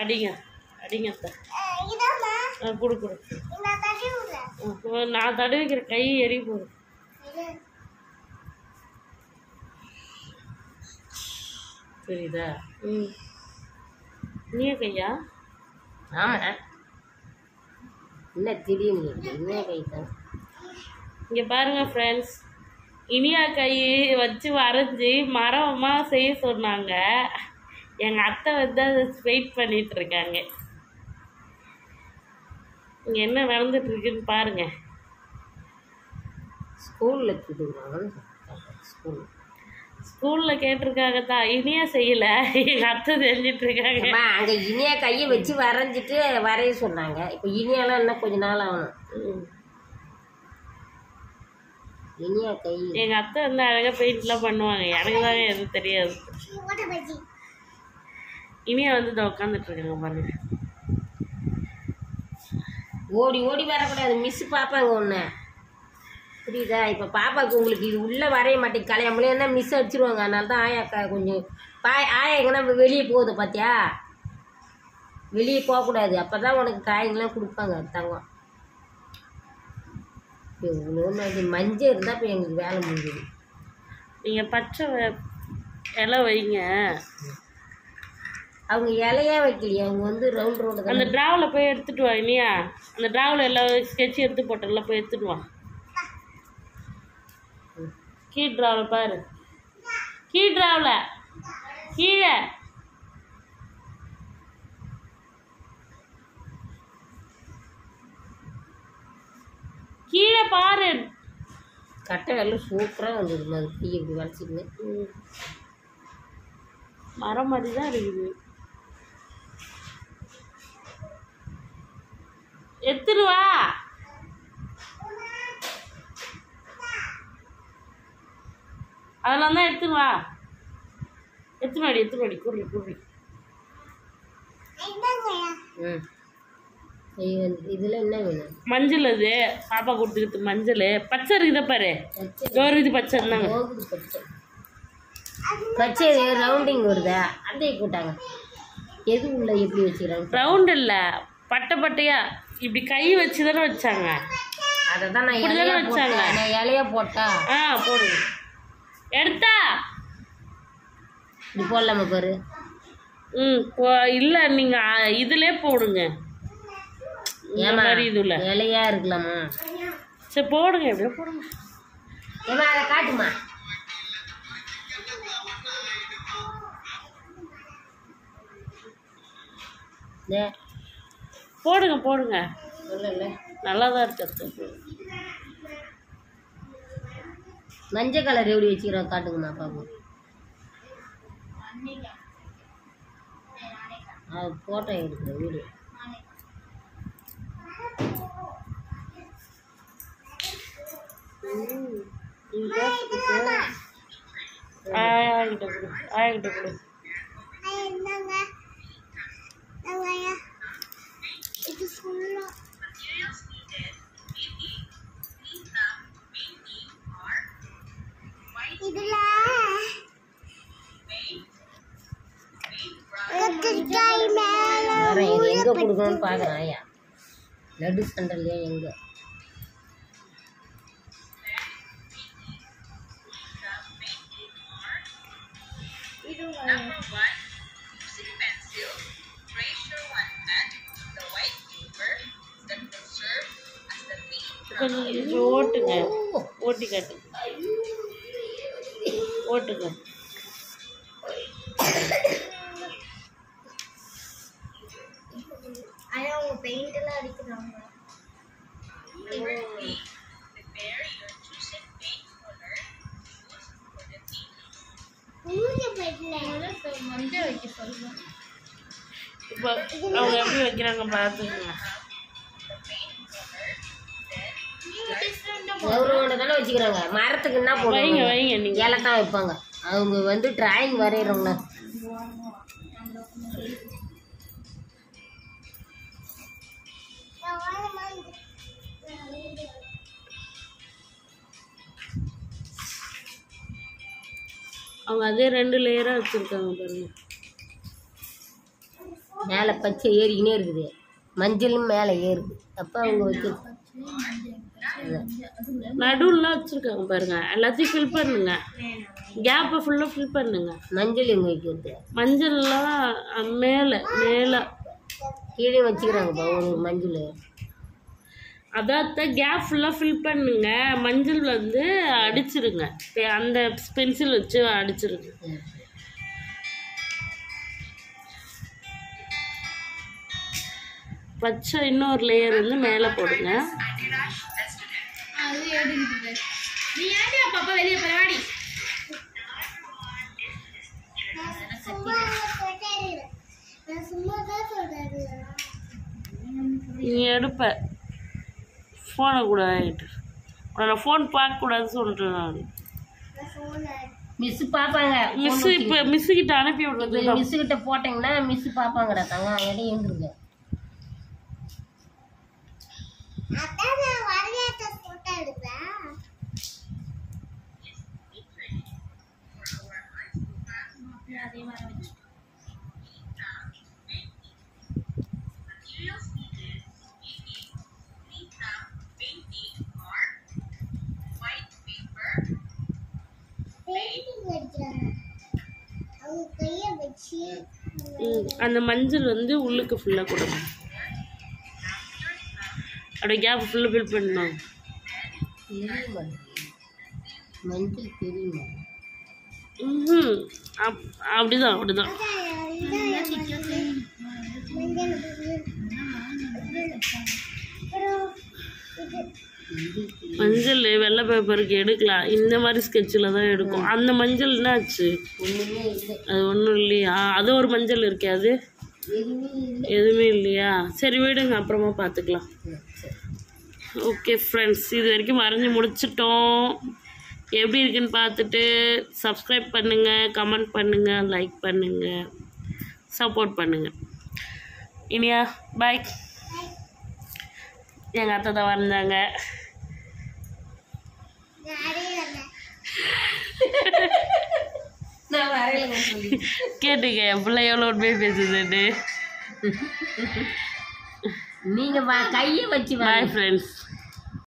அடிங்க அடிங்க அத்தை இதாம்மா ஆ கொடு கொடு நான் தட்டி விடுறேன் ஆ, நான் தடவிக்கிற கை எரி போகுது இது புரியுதா ம் நீயே கையா ஆமாம் என்ன திடீர்னு என்ன கை தான் இங்கே பாருங்க ஃப்ரெண்ட்ஸ் இனியா கை வச்சு வரைஞ்சி மரமாக செய்ய சொன்னாங்க எங்கள் அத்தை வந்து அதை வெயிட் பண்ணிட்டு இருக்காங்க இங்கே என்ன நடந்துட்டு இருக்குன்னு பாருங்க ஸ்கூலில் கொடுக்குறாங்கன்னு ஸ்கூல் ஸ்கூலில் கேட்டிருக்காங்க தான் இனியா செய்யல எங்கள் அத்தை செஞ்சிட்டு இருக்காங்க அம்மா அங்கே இனியா கையை வச்சு வரைஞ்சிட்டு வரைய சொன்னாங்க இப்போ இனியாலாம் இன்னும் கொஞ்ச நாள் ஆகணும் ம். இனியா கை எங்கள் அத்தை வந்து அழகாக பெயிண்ட்லாம் பண்ணுவாங்க எனக்கு தாங்க எதுவும் தெரியாது ஓட்ட பஜ்ஜி இனியா வந்து இதை உட்காந்துட்டு இருக்காங்க பாருங்க ஓடி ஓடி வரக்கூடாது மிஸ் பார்ப்பாங்க ஒன்று புரியுதா இப்போ பாப்பாவுக்கு உங்களுக்கு இது உள்ளே வரைய மாட்டேங்க கல்யாணம் தான் மிஸ் அடிச்சிருவாங்க அதனால தான் ஆயாக்கா கொஞ்சம் பா ஆயா எங்கன்னா வெளியே போகுது பார்த்தியா வெளியே போகக்கூடாது அப்போ தான் உனக்கு டிராயிங்லாம் கொடுப்பாங்க தங்கம் இவ்வளோ இது மஞ்சள் இருந்தால் இப்போ எங்களுக்கு வேலை முடிஞ்சுது நீங்கள் பச்சை வே- இலை வைங்க அவங்க இலையா வைக்கலையே அவங்க வந்து ரவுண்ட் ரவுண்டு அந்த தான் டிராவில் போய் எடுத்துட்டு வா இனியா அந்த டிராவில் எல்லாம் ஸ்கெட்ச் எடுத்து போட்டல போய் எடுத்துட்டு வா கீ டிராவில் பாரு கீ டிராவில் கீழே கீழே பாரு கட்டை எல்லாம் சூப்பராக வந்தது மாதிரி டீ இப்படி வளைச்சிக்கின்னு ம். மரம் மாதிரி தான் இருக்குது எடுத்துட்டு வா அதெல்லாம் தான் எடுத்துட்டு வா எத்தனை அடி எத்தனை அடி குறி குறி இந்தாங்கய்யா ம் இது வந்து இதில் என்ன வேணும் மஞ்சள் அது பாப்பா கொடுத்துக்கிட்டு மஞ்சள் பச்சை இருக்குதா பாரு ஒரு இது பச்சை இருந்தாங்க போகுது பச்சை பச்சை ரவுண்டிங் வருதா அதையே போட்டாங்க எது உள்ள எப்படி வச்சுக்கிறாங்க ரவுண்ட் இல்லை பட்டை பட்டையா இப்படி கை வச்சு தானே வச்சாங்க அதை தான் நான் இப்படி இலையா தானே வச்சாங்க? போட்டேன் நான் இலையா போட்டா ஆ போடுங்க எடுத்தா இப்படி போடலாமா பாரு ம் போ- இல்ல நீங்க ஆ, இதுலயே போடுங்க இந்த ஏமா மாதிரி இதுல இலையா இருக்கலாமா சரி போடுங்க எப்படியோ போடுங்க ஏமா அதை காட்டுமா டே, போடுங்க போடுங்க சொல்லல நல்லா தான் இருக்கு மஞ்சள் கலர் எப்படி வச்சுக்கிறோம் காட்டுங்கம்மா பாப்போம் அது ஃபோட்டோ எடுக்கிற வீடு ஆயாகிட்ட கொடு ஆயாகிட்ட கொடு ஐயா, இந்தாங்க இந்தாங்கய்யா இது ஃபுல்லா இதுல கத்திரிக்காய் மேல வேற இது எங்க கொடுக்கணும்னு பார்க்குறேன் ஆயா நடு சென்டர்லையா எங்க கொஞ்சம் இது ஓட்டுங்க ஓட்டி காட்டு ஓட்டுங்க ஆனா அவங்க பெயிண்ட் எல்லாம் அடிக்கிறாங்க மஞ்சள் வைக்க சொல்லுவேன் இப்போ அவங்க எப்படி வைக்கிறாங்க பார்த்துக்கோங்க கௌரவனை தானே வச்சுக்கிறாங்க மரத்துக்கு என்ன வைங்க போடுவாங்க வைங்க நீங்க இலை தான் வைப்பாங்க அவங்க வந்து டிராயிங் வரைகிறவங்க அவங்க அதே ரெண்டு லேயராக வச்சுருக்காங்க பாருங்க மேலே பச்சை ஏறிக்கினே இருக்குது மஞ்சளும் மேலே ஏறுது அப்போ அவங்க வைக்கிறது நடுவுலாம் வச்சுருக்காங்க பாருங்க எல்லாத்தையும் ஃபில் பண்ணுங்க கேப்பை ஃபுல்லாக ஃபில் பண்ணுங்க மஞ்சள் எங்கே வைக்கிறது மஞ்சள்லாம் அஹ், மேலே மேலே கீழே வச்சுக்கிறாங்கப்பா ஒரு மஞ்சள் அதான் கேப் ஃபுல்லாக ஃபில் பண்ணுங்க மஞ்சள் வந்து அடிச்சிருங்க பே- அந்த பென்சில் வச்சு அடிச்சிருங்க பச்சை இன்னொரு லேயர் வந்து மேலே போடுங்க அது எடுக்குது நீ ஏன்டி அப்பப்போ வெளியே போய் வாடி நான் சும்மா தான் சொல்றேன் நீ எடுப்ப ஃபோனை கூட ஆகிட்டு உன்னை ஃபோன் பார்க்கக்கூடாதுன்னு சொல்லிட்டேன் நான் நான் ஃபோனை மிஸ் பார்ப்பாங்க மிஸ் இப்போ மிஸ்ஸு கிட்ட அனுப்பி விடுறது மிஸ் கிட்ட போட்டீங்கன்னா மிஸ் பார்ப்பாங்கடா தங்க இடம் எழுந்துருங்க அதான் நான் வரலாற்ற போட்டோ எடுப்பேன் அதே வர வச்சு பெயிண்டிங் அடிக்கிறாங்க அவங்க கையை வச்சு ம், அந்த மஞ்சள் வந்து உள்ளுக்கு ஃபுல்லாக கொடுங்க அப்படியே கேப் ஃபுல்லாக ஃபில் பண்ணணும் தெரிய மாட்டேங்குது மஞ்சள் தெரியுமா ம் அப் அப்படிதான் அப்படிதான் மஞ்சள் வெள்ளை பேப்பருக்கு எடுக்கலாம் இந்த மாதிரி ஸ்கெட்சில் தான் எடுக்கும் அந்த மஞ்சள் என்னாச்சு ஒன்றுமே இல்லை அது ஒன்றும் இல்லையா அது ஒரு மஞ்சள் இருக்கே அது எதுவுமே இல்லை எதுவுமே இல்லையா சரி விடுங்க அப்புறமா பார்த்துக்கலாம் ம், சரி ஓகே ஃப்ரெண்ட்ஸ் இது வரைக்கும் வரைஞ்சி முடிச்சிட்டோம் எப்படி இருக்குன்னு பார்த்துட்டு சப்ஸ்கிரைப் பண்ணுங்கள் கமெண்ட் பண்ணுங்கள் லைக் பண்ணுங்கள் சப்போர்ட் பண்ணுங்கள் இனியா பாய் எங்கள் அத்தை தான் வரைஞ்சாங்க நான் வரையிலங்க சொல்லி கேட்டுக்க என் பிள்ளை எவ்வளோ உண்மையை பேசுதுன்னு நீங்கள் கையை வச்சு பாய் ஃப்ரெண்ட்ஸ்